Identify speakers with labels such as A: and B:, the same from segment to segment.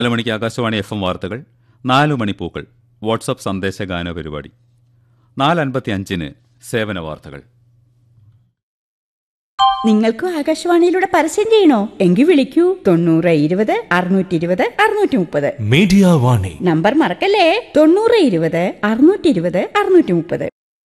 A: നാല് മണിക്ക് Akashvani F M വാർത്തകൾ നാലു മണിപ്പൂക്കൾ വാട്സപ്പ് സന്ദേശ ഗാന പരിപാടി നാല് അൻപത്തി അഞ്ചിന് സേവന വാർത്തകൾ
B: നിങ്ങൾക്കും ആകാശവാണിയിലൂടെ പരസ്യം ചെയ്യണോ എങ്കിൽ വിളിക്കൂ തൊണ്ണൂറ് ഇരുപത് അറുന്നൂറ്റി ഇരുപത് അറുന്നൂറ്റി മുപ്പത്
C: മീഡിയ വാണി
B: നമ്പർ മറക്കല്ലേ തൊണ്ണൂറ് ഇരുപത് അറുന്നൂറ്റി ഇരുപത് അറുന്നൂറ്റി മുപ്പത്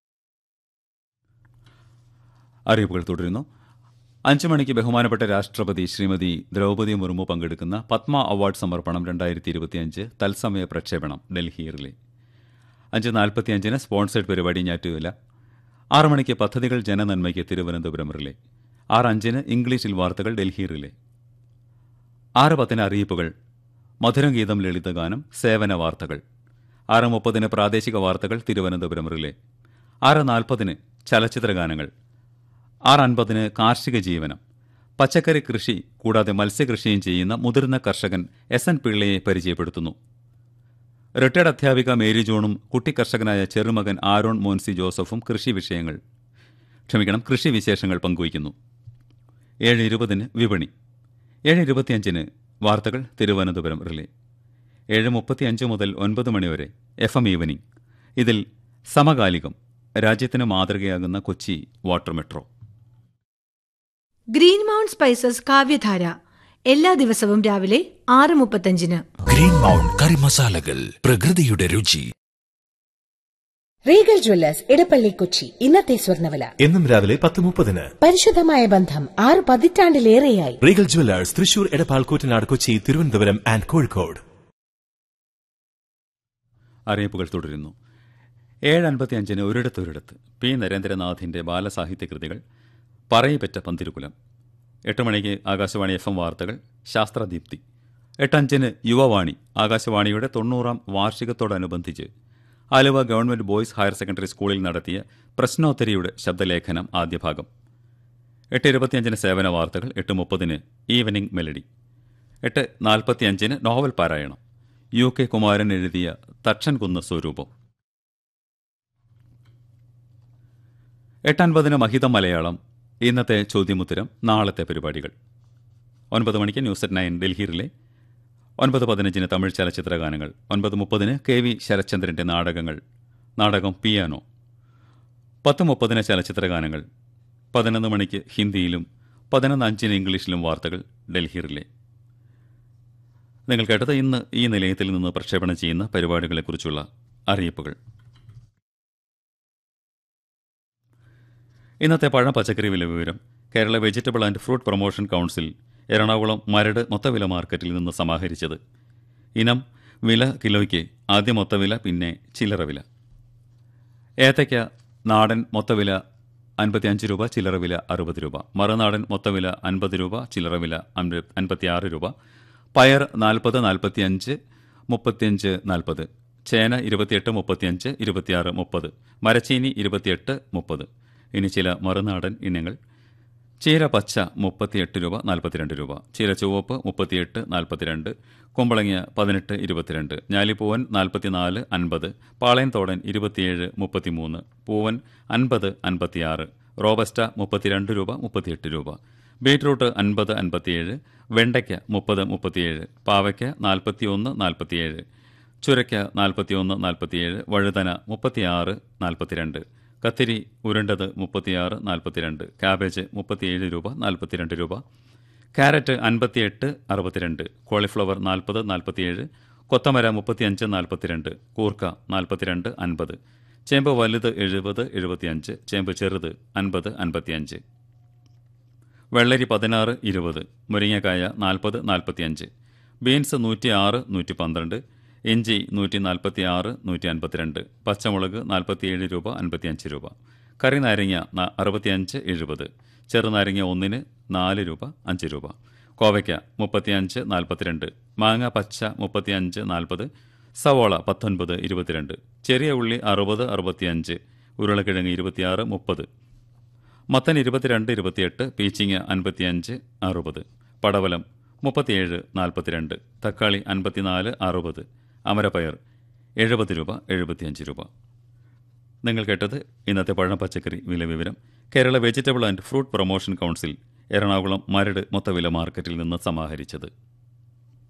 A: അറിയിപ്പുകൾ തുടരുന്നു അഞ്ചു മണിക്ക് ബഹുമാനപ്പെട്ട രാഷ്ട്രപതി ശ്രീമതി ദ്രൗപദി മുർമു പങ്കെടുക്കുന്ന പത്മ അവാർഡ് സമർപ്പണം രണ്ടായിരത്തി ഇരുപത്തിയഞ്ച് തത്സമയ പ്രക്ഷേപണം ഡൽഹിയിലെ അഞ്ച് നാൽപ്പത്തിയഞ്ചിന് സ്പോൺസേഡ് പരിപാടി ഞാറ്റുവില ആറ് മണിക്ക് പദ്ധതികൾ ജനനന്മയ്ക്ക് തിരുവനന്തപുരം റിലേ ആറ് അഞ്ചിന് ഇംഗ്ലീഷിൽ വാർത്തകൾ ഡൽഹി റിലേ ആറ് പത്തിന് അറിയിപ്പുകൾ മധുരം ഗീതം ലളിതഗാനം സേവന വാർത്തകൾ ആറ് മുപ്പതിന് പ്രാദേശിക വാർത്തകൾ തിരുവനന്തപുരം റിലേ ആറ് നാൽപ്പതിന് ചലച്ചിത്ര ഗാനങ്ങൾ ആറ് അൻപതിന് കാർഷിക ജീവനം പച്ചക്കറി കൃഷി കൂടാതെ മത്സ്യകൃഷിയും ചെയ്യുന്ന മുതിർന്ന കർഷകൻ എസ് എൻ പിള്ളയെ പരിചയപ്പെടുത്തുന്നു റിട്ടയർഡ് അധ്യാപിക മേരി ജോണും കുട്ടി കർഷകനായ ചെറുമകൻ ആരോൺ മോൻസി ജോസഫും കൃഷി വിഷയങ്ങൾ ക്ഷമിക്കണം കൃഷി വിശേഷങ്ങൾ പങ്കുവയ്ക്കുന്നു ഏഴ് ഇരുപതിന് വിപണി ഏഴ് ഇരുപത്തിയഞ്ചിന് വാർത്തകൾ തിരുവനന്തപുരം റിലേ ഏഴ് മുപ്പത്തിയഞ്ച് മുതൽ ഒൻപത് മണിവരെ എഫ് എം ഈവനിംഗ് ഇതിൽ സമകാലികം രാജ്യത്തിന് മാതൃകയാകുന്ന Kochi water metro
D: green mount spices കാവ്യധാര എല്ലാ ദിവസവും രാവിലെ ആറ് മുപ്പത്തഞ്ചിന്
C: ഗ്രീൻ മൗണ്ട് കറി മസാലകൾ പ്രകൃതിയുടെ രുചി
E: റീഗൽ ജ്വല്ലേഴ്സ് ഇടപ്പള്ളി കൊച്ചി ഇന്നത്തെ സ്വർണ്ണവില
F: എന്നും രാവിലെ പത്ത് മുപ്പതിന്
E: പരിശുദ്ധമായ ബന്ധം ആറ് പതിറ്റാണ്ടിലേറെയായി
F: Regal Jewellers Thrissur Edappal Koottanad Kochi Thiruvananthapuram and Kozhikode
A: അറിയിപ്പുകൾ തുടരുന്നു ഏഴ് അൻപത്തിയഞ്ചിന് ഒരിടത്തൊരിടത്ത് പി നരേന്ദ്രനാഥിന്റെ ബാലസാഹിത്യ കൃതികൾ പറയിപ്പറ്റ പന്തിരുകുലം എട്ട് മണിക്ക് ആകാശവാണി എഫ് എം വാർത്തകൾ ശാസ്ത്രദീപ്തി എട്ടഞ്ചിന് യുവവാണി ആകാശവാണിയുടെ തൊണ്ണൂറാം വാർഷികത്തോടനുബന്ധിച്ച് Aluva government boys higher secondary സ്കൂളിൽ നടത്തിയ പ്രശ്നോത്തരിയുടെ ശബ്ദലേഖനം ആദ്യ ഭാഗം എട്ട് ഇരുപത്തിയഞ്ചിന് സേവന വാർത്തകൾ എട്ട് മുപ്പതിന് ഈവനിംഗ് മെലഡി എട്ട് നാൽപ്പത്തിയഞ്ചിന് നോവൽ പാരായണം യു കെ കുമാരൻ എഴുതിയ തക്ഷൻ കുന്ന് സ്വരൂപം എട്ടൻപതിന് മഹിതം മലയാളം ഇന്നത്തെ ചോദ്യമുത്തരം നാളത്തെ പരിപാടികൾ ഒൻപത് മണിക്ക് ന്യൂസ് അറ്റ് നയൻ ഡൽഹിയിലെ ഒൻപത് പതിനഞ്ചിന് തമിഴ് ചലച്ചിത്ര ഗാനങ്ങൾ ഒൻപത് മുപ്പതിന് കെ വി ശരത്ചന്ദ്രന്റെ നാടകങ്ങൾ നാടകം പിയാനോ പത്ത് മുപ്പതിന് ചലച്ചിത്ര ഗാനങ്ങൾ പതിനൊന്ന് മണിക്ക് ഹിന്ദിയിലും പതിനൊന്ന് അഞ്ചിന് ഇംഗ്ലീഷിലും വാർത്തകൾ ഡൽഹിയിലെ നിങ്ങൾ കേട്ടത് ഇന്ന് ഈ നിലയത്തിൽ നിന്ന് പ്രക്ഷേപണം ചെയ്യുന്ന പരിപാടികളെക്കുറിച്ചുള്ള അറിയിപ്പുകൾ ഇന്നത്തെ പഴം പച്ചക്കറി വില വിവരം Kerala vegetable and fruit promotion council Ernakulam Maradu മൊത്തവില മാർക്കറ്റിൽ നിന്ന് സമാഹരിച്ചത് ഇനം വില കിലോയ്ക്ക് ആദ്യ മൊത്തവില പിന്നെ ചില്ലറ വില ഏത്തയ്ക്ക നാടൻ മൊത്തവില അൻപത്തിയഞ്ച് രൂപ ചില്ലറ വില അറുപത് രൂപ മറുനാടൻ മൊത്തവില അൻപത് രൂപ ചില്ലറ വില അൻപത്തിയാറ് രൂപ പയർ നാൽപ്പത് നാൽപ്പത്തിയഞ്ച് മുപ്പത്തിയഞ്ച് നാൽപ്പത് ചേന ഇരുപത്തിയെട്ട് മുപ്പത്തിയഞ്ച് ഇരുപത്തിയാറ് മുപ്പത് മരച്ചീനി ഇരുപത്തിയെട്ട് മുപ്പത് ഇനി ചില മറുനാടൻ ഇനങ്ങൾ ചീര പച്ച മുപ്പത്തിയെട്ട് രൂപ നാൽപ്പത്തിരണ്ട് രൂപ ചീര ചുവപ്പ് മുപ്പത്തിയെട്ട് നാൽപ്പത്തിരണ്ട് കുമ്പളങ്ങ പതിനെട്ട് ഇരുപത്തിരണ്ട് ഞാലിപ്പൂവൻ നാൽപ്പത്തിനാല് അൻപത് പാളയംതോടൻ ഇരുപത്തിയേഴ് മുപ്പത്തിമൂന്ന് പൂവൻ അൻപത് അൻപത്തിയാറ് റോബസ്റ്റ മുപ്പത്തിരണ്ട് രൂപ മുപ്പത്തിയെട്ട് രൂപ ബീട്രൂട്ട് അൻപത് അൻപത്തിയേഴ് വെണ്ടയ്ക്ക മുപ്പത് മുപ്പത്തിയേഴ് പാവയ്ക്ക നാൽപ്പത്തിയൊന്ന് നാൽപ്പത്തിയേഴ് ചുരയ്ക്ക നാൽപ്പത്തിയൊന്ന് നാൽപ്പത്തിയേഴ് വഴുതന മുപ്പത്തിയാറ് നാൽപ്പത്തിരണ്ട് കത്തിരി ഉരുണ്ടത് മുപ്പത്തിയാറ് നാൽപ്പത്തിരണ്ട് കാബേജ് മുപ്പത്തിയേഴ് രൂപ നാൽപ്പത്തിരണ്ട് രൂപ ക്യാരറ്റ് അൻപത്തിയെട്ട് അറുപത്തിരണ്ട് കോളിഫ്ലവർ നാൽപ്പത് നാൽപ്പത്തിയേഴ് കൊത്തമര മുപ്പത്തിയഞ്ച് നാൽപ്പത്തിരണ്ട് കൂർക്ക നാൽപ്പത്തിരണ്ട് അൻപത് ചേമ്പ് വലുത് എഴുപത് എഴുപത്തിയഞ്ച് ചേമ്പ് ചെറുത് അൻപത് അൻപത്തിയഞ്ച് വെള്ളരി പതിനാറ് ഇരുപത് മുരിങ്ങക്കായ നാൽപ്പത് നാൽപ്പത്തിയഞ്ച് ബീൻസ് നൂറ്റി ആറ് നൂറ്റി പന്ത്രണ്ട് ഇഞ്ചി നൂറ്റി നാൽപ്പത്തി ആറ് നൂറ്റി അൻപത്തിരണ്ട് പച്ചമുളക് നാൽപ്പത്തിയേഴ് രൂപ അൻപത്തിയഞ്ച് രൂപ കറി നാരങ്ങ ന- അറുപത്തിയഞ്ച് എഴുപത് ചെറുനാരങ്ങ ഒന്നിന് നാല് രൂപ അഞ്ച് രൂപ കോവയ്ക്ക മുപ്പത്തിയഞ്ച് നാൽപ്പത്തിരണ്ട് മാങ്ങ പച്ച മുപ്പത്തിയഞ്ച് നാൽപ്പത് സവോള പത്തൊൻപത് ഇരുപത്തിരണ്ട് ചെറിയ ഉള്ളി അറുപത് അറുപത്തിയഞ്ച് ഉരുളക്കിഴങ്ങ് ഇരുപത്തിയാറ് മുപ്പത് മത്തൻ ഇരുപത്തിരണ്ട് ഇരുപത്തിയെട്ട് പീച്ചിങ്ങ അൻപത്തിയഞ്ച് അറുപത് പടവലം മുപ്പത്തിയേഴ് നാൽപ്പത്തിരണ്ട് തക്കാളി അൻപത്തിനാല് അറുപത് അമരപ്പയർ എഴുപത് രൂപ എഴുപത്തിയഞ്ച് രൂപ നിങ്ങൾ കേട്ടത് ഇന്നത്തെ പഴം പച്ചക്കറി വില വിവരം Kerala vegetable and fruit promotion council Ernakulam Maradu മൊത്തവില മാർക്കറ്റിൽ നിന്ന് സമാഹരിച്ചത്